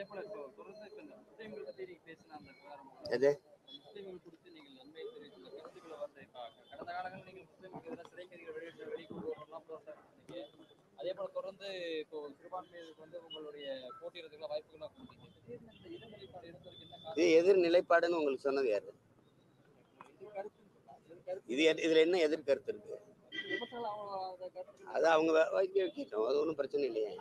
அதே போல இப்போ தொடர்ந்து இப்ப இந்த முஸ்லீம்கள் பத்தி நீங்க பேசின அந்த விவகாரம் எது முஸ்லீம்கள் குறித்து நீங்கள் நன்மை தெரிவித்த கருத்துக்களை வந்து இப்ப கடந்த காலங்களில் நீங்கள் முஸ்லீம்களுக்கு எதிராக சிறை கைதிகள் வெளியிட்ட வெளிக்கொண்டு வரலாம் ப்ரோத்சாகிங்க அதே போல தொடர்ந்து இப்போ சிறுபான்மையினருக்கு வந்து உங்களுடைய போட்டியிடறதுக்கு வாய்ப்புகள்லாம் கொடுத்தீங்க திடீர்னு இந்த இனநிலைப்பாடு இருந்ததுக்கு என்ன காரணம் இது எதிர் நிலைப்பாடுன்னு உங்களுக்கு சொன்னது யாரு இது கருத்து இது கருத்து இது எது- இதுல என்ன எதிர்கருத்து இருக்கு விமர்சனம் அவங்க அந்த கருத்து அது அவங்க வ- வைக்க வைக்கட்டும் அது ஒன்றும் பிரச்சனை இல்லையே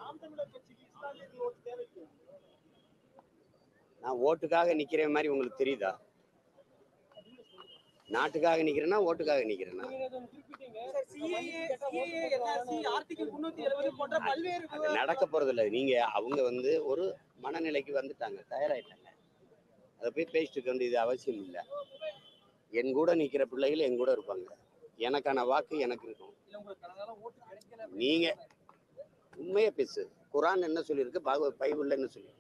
நான் ஓட்டுக்காக நிக்கிற மாதிரி உங்களுக்கு தெரியுதா நாட்டுக்காக நிக்கிறேன்னா ஓட்டுக்காக நிக்கிறேன்னா அது நடக்க போறது இல்ல நீங்க அவங்க வந்து ஒரு மனநிலைக்கு வந்துட்டாங்க தயாராயிட்டாங்க அதை போய் பேசிட்டு இருக்க வேண்டியது அவசியம் இல்லை என் கூட நிக்கிற பிள்ளைகள் என் கூட இருப்பாங்க எனக்கான வாக்கு எனக்கு இருக்கும் இல்ல உங்களுக்கு கடந்த காலம் ஓட்டு கிடைக்கல நீங்க உண்மையா பேசு குரான் என்ன சொல்லியிருக்கு பாகவத் பைபிள்ல என்ன சொல்லி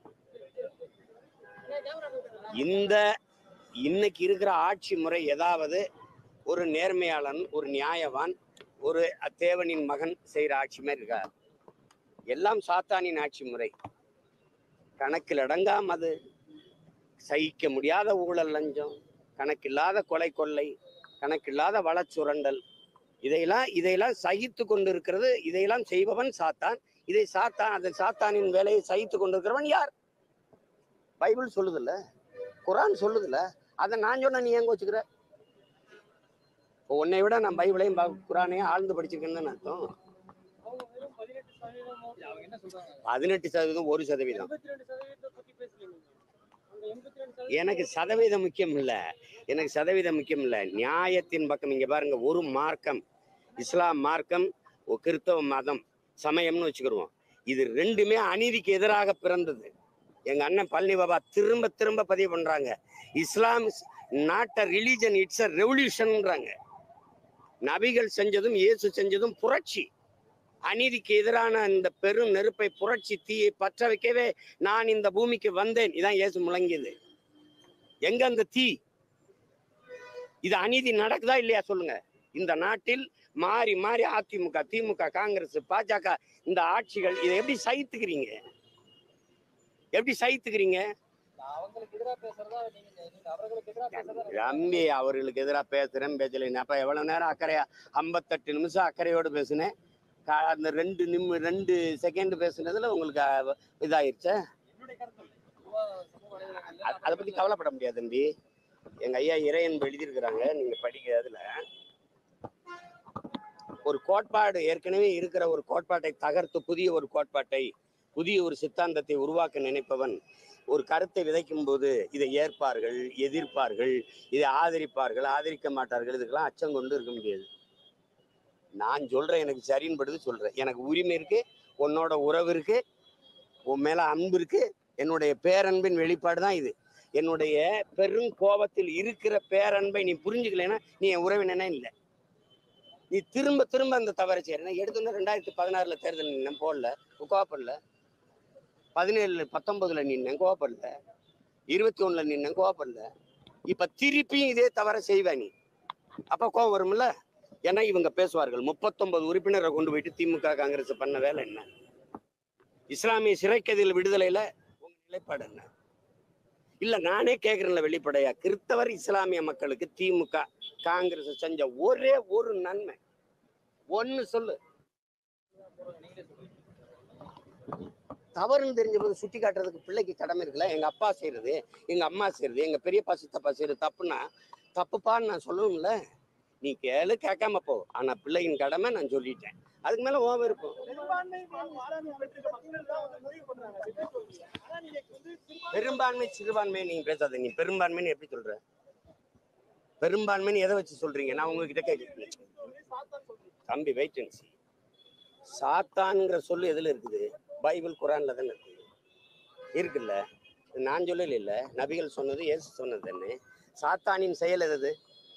இந்த இன்னைக்கு இருக்கிற ஆட்சி முறை ஏதாவது ஒரு நேர்மையாளன் ஒரு நியாயவான் ஒரு தேவனின் மகன் செய்யற ஆட்சி மாதிரி இருக்கா எல்லாம் சாத்தானின் ஆட்சி முறை கணக்கில் அடங்காம அது சகிக்க முடியாத ஊழல் லஞ்சம் கணக்கில்லாத கொலை கொள்ளை கணக்கில்லாத வளச்சுரண்டல் இதையெல்லாம் இதையெல்லாம் சகித்து கொண்டிருக்கிறது இதையெல்லாம் செய்பவன் சாத்தான் இதை சாத்தான் அந்த சாத்தானின் வேலையை சகித்து கொண்டிருக்கிறவன் யார் பைபிள் சொல்லுதுல்ல குரான் சொல்லுதுல்ல அதை நான் சொன்ன நீ எங்க வச்சுக்கிற இப்போ உன்னை விட நான் பைபிளையும் ப- குரானையும் ஆழ்ந்து படிச்சிருக்கேன்னு அர்த்தம் அவங்க வெறும் பதினெட்டு சதவீதம் அவங்க என்ன சொல்றாங்க பதினெட்டு சதவீதம் ஒரு சதவீதம் எண்பத்தி ரெண்டு சதவீதத்தை பத்தி பேசுறீங்க அவங்க எண்பத்தி ரெண்டு எனக்கு சதவீதம் முக்கியம் இல்ல எனக்கு சதவீதம் முக்கியம் இல்ல நியாயத்தின் பக்கம் இங்க பாருங்க ஒரு மார்க்கம் இஸ்லாம் மார்க்கம் ஒரு கிறிஸ்தவ மதம் சமயம்னு வச்சுக்கிருவோம் இது ரெண்டுமே அநீதிக்கு எதிராக பிறந்தது எங்க அண்ணன் பழனி பாபா திரும்ப திரும்ப பதிவு பண்றாங்க Islam not a religion it's a ரெவல்யூஷன்ன்றாங்க நபிகள் செஞ்சதும் இயேசு செஞ்சதும் புரட்சி அநீதிக்கு எதிரான இந்த பெரும் நெருப்பை புரட்சி தீயை பற்ற வைக்கவே நான் இந்த பூமிக்கு வந்தேன் இதான் இயேசு முழங்கியது எங்க அந்த தீ இது அநீதி நடக்குதா இல்லையா சொல்லுங்க இந்த நாட்டில் மாறி மாறி அதிமுக திமுக காங்கிரஸ் பாஜக இந்த ஆட்சிகள் இதை எப்படி சகித்துக்கிறீங்க எப்படி சகித்துக்கிறீங்க அவங்களுக்கு எதிராக பேசுறதா நீங்க நீங்க அவர்களுக்கு எதிராக பேசுறதா ரம்பி அவர்களுக்கு எதிராக பேசுறேன் பேசல அப்ப எவ்வளவு நேரம் அக்கறையா ஐம்பத்தெட்டு நிமிஷம் அக்கறையோடு பேசினேன் கா- அந்த ரெண்டு நிமி ரெண்டு செகண்ட் பேசுனதுல உங்களுக்கு அஹ், இதாயிருச்சே என்னுடைய கருத்து இல்லை. பொதுவா சமூக வலைதளங்கள்ல அ- அதை பத்தி கவலைப்பட முடியாது தம்பி எங்க ஐயா இறையன்பு எழுதியிருக்கிறாங்க நீங்க படிக்க அதுல ஒரு கோட்பாடு ஏற்கனவே இருக்கிற ஒரு கோட்பாட்டை தகர்த்து புதிய ஒரு கோட்பாட்டை புதிய ஒரு சித்தாந்தத்தை உருவாக்க நினைப்பவன் ஒரு கருத்தை விதைக்கும் போது இதை ஏற்பார்கள் எதிர்ப்பார்கள் இதை ஆதரிப்பார்கள் ஆதரிக்க மாட்டார்கள் இதுக்கெல்லாம் அச்சம் கொண்டு இருக்க முடியாது நான் சொல்றேன் எனக்கு சரின்னு படுது சொல்றேன் எனக்கு உரிமை இருக்கு உன்னோட உறவு இருக்கு உன் மேல அன்பு இருக்கு என்னுடைய பேரன்பின் வெளிப்பாடு தான் இது என்னுடைய பெரும் கோபத்தில் இருக்கிற பேரன்பை நீ புரிஞ்சுக்கலைன்னா நீ என் உறவினனே இல்லை நீ திரும்ப திரும்ப அந்த தவறை செய்யற எடுத்தோன்னே ரெண்டாயிரத்தி பதினாறுல தேர்தல் நின்னேன் போடல கோவப்படல பதினேழுல பத்தொன்பதுல நின்னேன் கோவப்படல இருபத்தி ஒண்ணுல நின்னேன் கோவப்படல இப்ப திருப்பியும் இதே தவற செய்வ நீ அப்ப கோவம் வரும்ல ஏன்னா இவங்க பேசுவார்கள் முப்பத்தொன்பது உறுப்பினரை கொண்டு போயிட்டு திமுக காங்கிரஸ் பண்ண வேலை என்ன இஸ்லாமிய சிறைக்கதில் விடுதலையில உங்க நிலைப்பாடு என்ன இல்ல நானே கேக்குறேன்ல வெளிப்படையா கிறிஸ்தவர் இஸ்லாமிய மக்களுக்கு திமுக காங்கிரஸ் செஞ்ச ஒரே ஒரு நன்மை ஒன்னு சொல்லு நீங்களே சொல்லுங்க தவறுன்னு தெரிஞ்ச போது சுட்டி காட்டுறதுக்கு பிள்ளைக்கு கடமை இருக்குல்ல எங்க அப்பா செய்யறது எங்க அம்மா செய்யறது எங்க பெரியப்பா சித்தப்பா செய்யறது தப்புன்னா தப்புப்பான்னு நான் சொல்லணும்ல நீ கேளு கேட்காம போ ஆனா பிள்ளையின் கடமை நான் சொல்லிட்டேன் அதுக்கு மேல ஓவர் இருக்கும் பெரும்பான்மை சிறுபான்மை நீங்க பேசாத நீ பெரும்பான்மைன்னு எப்படி சொல்ற பெரும்பான்மைன்னு எதை வச்சு சொல்றீங்க நான் உங்ககிட்ட கேட்க தம்பி வெயிட் அண்ட் see. சாத்தான்ங்கிற சொல்லு எதுல இருக்குது பைபிள் குரான்ல தானே இருக்கு இருக்குல்ல இது நான் சொல்லல இல்ல நபிகள் சொன்னது இயேசு சொன்னது தானே சாத்தானின் செயல் எது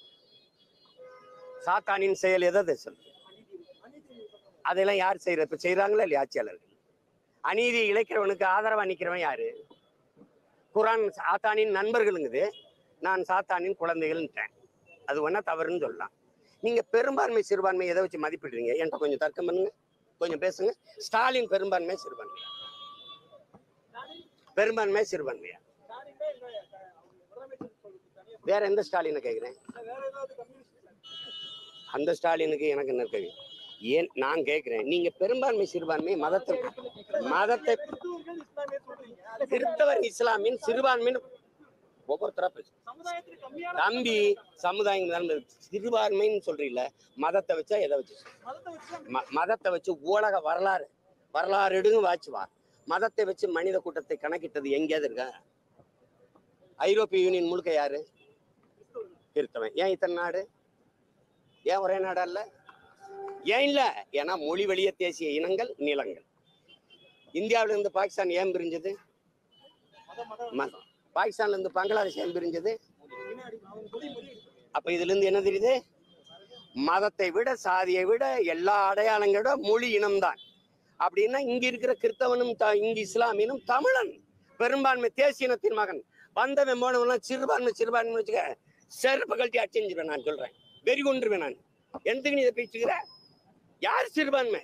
சாத்தானின் செயல் எதை சொல்லு அதெல்லாம் யார் செய்யறது இப்ப செய்யறாங்களா இல்லையா ஆட்சியாளர்கள் அநீதி இழைக்கிறவனுக்கு ஆதரவா நிக்கிறவன் யாரு குரான் சாத்தானின் நண்பர்களுங்குது நான் சாத்தானின் குழந்தைகள்ன்றேன் அது வேணா தவறுன்னு சொல்லலாம் நீங்க பெரும்பான்மை சிறுபான்மை எதை வச்சு மதிப்பிடுறீங்க என்கிட்ட கொஞ்சம் தர்க்கம் பண்ணுங்க கொஞ்சம் பேசுங்க ஸ்டாலின் பெரும்பான்மை சிறுபான்மை பெரும்பான்மை சிறுபான்மையா வேற எந்த ஸ்டாலினை கேட்குறேன் அந்த ஸ்டாலினுக்கு எனக்கு என்ன கேள்வி ஏன் நான் கேட்கிறேன் நீங்க பெரும்பான்மை சிறுபான்மை மதத்தை மதத்தை கிறிஸ்தவர் இஸ்லாமின் சிறுபான்மைன்னு ஒவ்வொருத்தரா பேசு தம்பி சமுதாயம் தான் சிறுபான்மைன்னு சொல்றீல்ல மதத்தை வச்சா எதை வச்சு ம- மதத்தை வச்சு உலக வரலாறு வரலாறு எடுங்க வாச்சு வா மதத்தை வச்சு மனித கூட்டத்தை கணக்கிட்டது எங்கேயாவது இருக்கா ஐரோப்பிய யூனியன் முழுக்க யாரு கிறிஸ்தவன் ஏன் இத்தனை நாடு ஏன் ஒரே நாடா இல்ல ஏன் இல்ல ஏன்னா மொழி வழிய தேசிய இனங்கள் நிலங்கள் இந்தியாவில இருந்து பாகிஸ்தான் ஏன் பிரிஞ்சது ம- பாகிஸ்தான்ல இருந்து பங்களாதேஷ் ஏன் பிரிஞ்சது அப்ப இதுல இருந்து என்ன தெரியுது மதத்தை விட சாதியை விட எல்லா அடையாளங்களோட மொழி இனம்தான் அப்படின்னா இங்க இருக்கிற கிறிஸ்தவனும் த- இங்க இஸ்லாமியனும் தமிழன் பெரும்பான்மை தேசிய இனத்தின் மகன் வந்தவன் போனவன் சிறுபான்மை சிறுபான்மை வச்சுக்க செருப்பு கழட்டி அடிச்சிருவேன் நான் சொல்றேன் வெறி கொண்டுருவேன் நான் எந்தக்கு நீ இதை பேச்சுக்கிற யார் சிறுபான்மை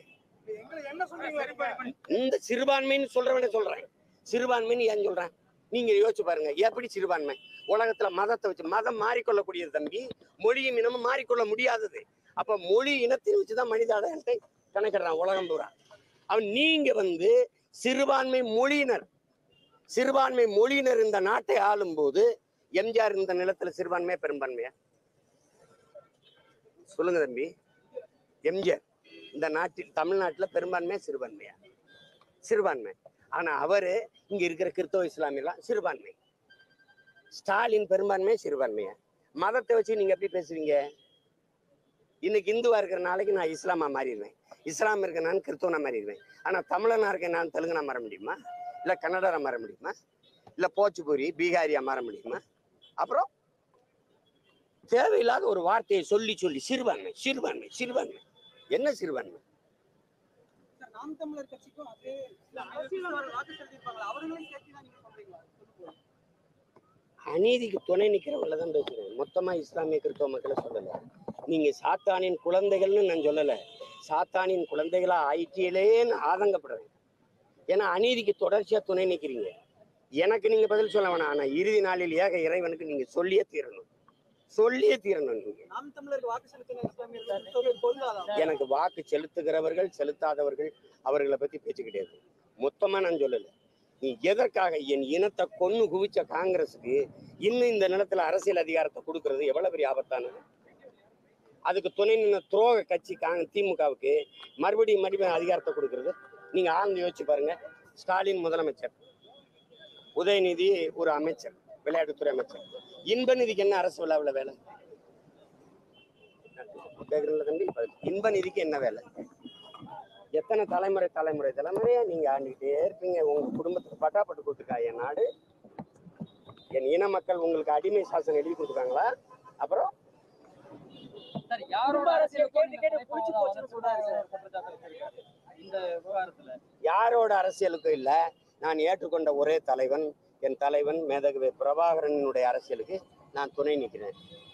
இந்த சிறுபான்மைன்னு சொல்றவனே சொல்றேன் சிறுபான்மைன்னு ஏன் சொல்றேன் நீங்க யோசிச்சு பாருங்க எப்படி சிறுபான்மை உலகத்துல மதத்தை வச்சு மதம் மாறிக்கொள்ளக்கூடியது தம்பி மொழியும் இனமும் மாறிக்கொள்ள முடியாதது அப்ப மொழி இனத்தை வச்சுதான் மனித அடையாளத்தை கணக்கிடுறான் உலகம் பூரா அவன் நீங்க வந்து சிறுபான்மை மொழியினர் சிறுபான்மை மொழியினர் இந்த நாட்டை ஆளும்போது எம்ஜிஆர் இந்த நிலத்துல சிறுபான்மையா பெரும்பான்மையா சொல்லுங்க தம்பி எம்ஜிஆர் இந்த நாட்டில் தமிழ்நாட்டுல பெரும்பான்மையா சிறுபான்மையா சிறுபான்மை ஆனா அவரு இங்க இருக்கிற கிறிஸ்தவ இஸ்லாமியெல்லாம் சிறுபான்மை ஸ்டாலின் பெரும்பான்மை சிறுபான்மையா மதத்தை வச்சு நீங்க எப்படி பேசுவீங்க இன்னைக்கு இந்துவா இருக்கிற நாளைக்கு நான் இஸ்லாமா மாறிடுவேன் இஸ்லாம் இருக்க நான் கிறிஸ்தவனா மாறிடுவேன் ஆனா தமிழனா இருக்க நான் தெலுங்கனா மாற முடியுமா இல்ல கன்னடரா மாற முடியுமா இல்ல போச்சுபூரி பீகாரியா மாற முடியுமா அப்புறம் தேவையில்லாத ஒரு வார்த்தையை சொல்லி சொல்லி சிறுபான்மை சிறுபான்மை சிறுபான்மை என்ன சிறுபான்மை நாம் தமிழர் கட்சிக்கும் அதே இல்ல அரசியல் வாக்கு செலுத்திருப்பாங்களா அவர்களையும் சேர்த்து தான் நீங்க சொல்றீங்களா அநீதிக்கு துணை நிக்கிறவங்கள தான் பேசுறேன் மொத்தமா இஸ்லாமிய கிறிஸ்தவ மக்களை சொல்லல நீங்க சாத்தானின் குழந்தைகள்னு நான் சொல்லல சாத்தானின் குழந்தைகளா ஆயிட்டியலேன்னு ஆதங்கப்படுறேன் ஏன்னா அநீதிக்கு தொடர்ச்சியா துணை நிக்கிறீங்க எனக்கு நீங்க பதில் சொல்ல வேணாம் ஆனா இறுதி நாளில் ஏக இறைவனுக்கு நீங்க சொல்லியே தீரணும் சொல்லியே தீரணும் நீங்க நாம் தமிழருக்கு வாக்கு செலுத்தின இஸ்லாமியர்கள் கிறிஸ்தவர்கள் பொருளாதாரம் எனக்கு வாக்கு செலுத்துகிறவர்கள் செலுத்தாதவர்கள் அவர்களை பத்தி பேச்சு கிடையாது மொத்தமா நான் சொல்லல நீ எதற்காக என் இனத்தை கொன்னு குவிச்ச காங்கிரஸுக்கு இன்னும் இந்த நிலத்துல அரசியல் அதிகாரத்தை கொடுக்கறது எவ்வளவு பெரிய ஆபத்தானது அதுக்கு துணை நின்ன துரோக கட்சி காங்க திமுகவுக்கு மறுபடியும் மறுபடியும் அதிகாரத்தை கொடுக்கறது நீங்க ஆழ்ந்து யோசிச்சு பாருங்க ஸ்டாலின் முதலமைச்சர் உதயநிதி ஒரு அமைச்சர் விளையாட்டுத்துறை அமைச்சர் இன்ப நிதிக்கு என்ன அரசு விழாவில் வேலை கேக்குறீங்களா தம்பி பதில். இன்ப நிதிக்கு என்ன வேலை எத்தனை தலைமுறை தலைமுறை தலைமுறையா நீங்க ஆண்டுகிட்டே இருப்பீங்க உங்க குடும்பத்துக்கு பட்டாப்பட்டு கொடுத்துருக்கா என் நாடு என் இன மக்கள் உங்களுக்கு அடிமை சாசனம் எழுதி கொடுத்துருக்காங்களா அப்புறம் சார் யாரோட குடும்ப அரசியல் அரசியலுக்கும் கேட்டு கேட்டு நீங்க புடிச்சு துணைப்போவதா போச்சுன்னு சொல்றாரு சார். ஒரு குற்றச்சாட்டு வச்சிருக்காரு. இந்த விவகாரத்துல யாரோட அரசியலுக்கும் இல்ல நான் ஏற்றுக்கொண்ட ஒரே தலைவன் என் தலைவன் மேதகவி பிரபாகரனுடைய அரசியலுக்கு நான் துணை நிற்கிறேன்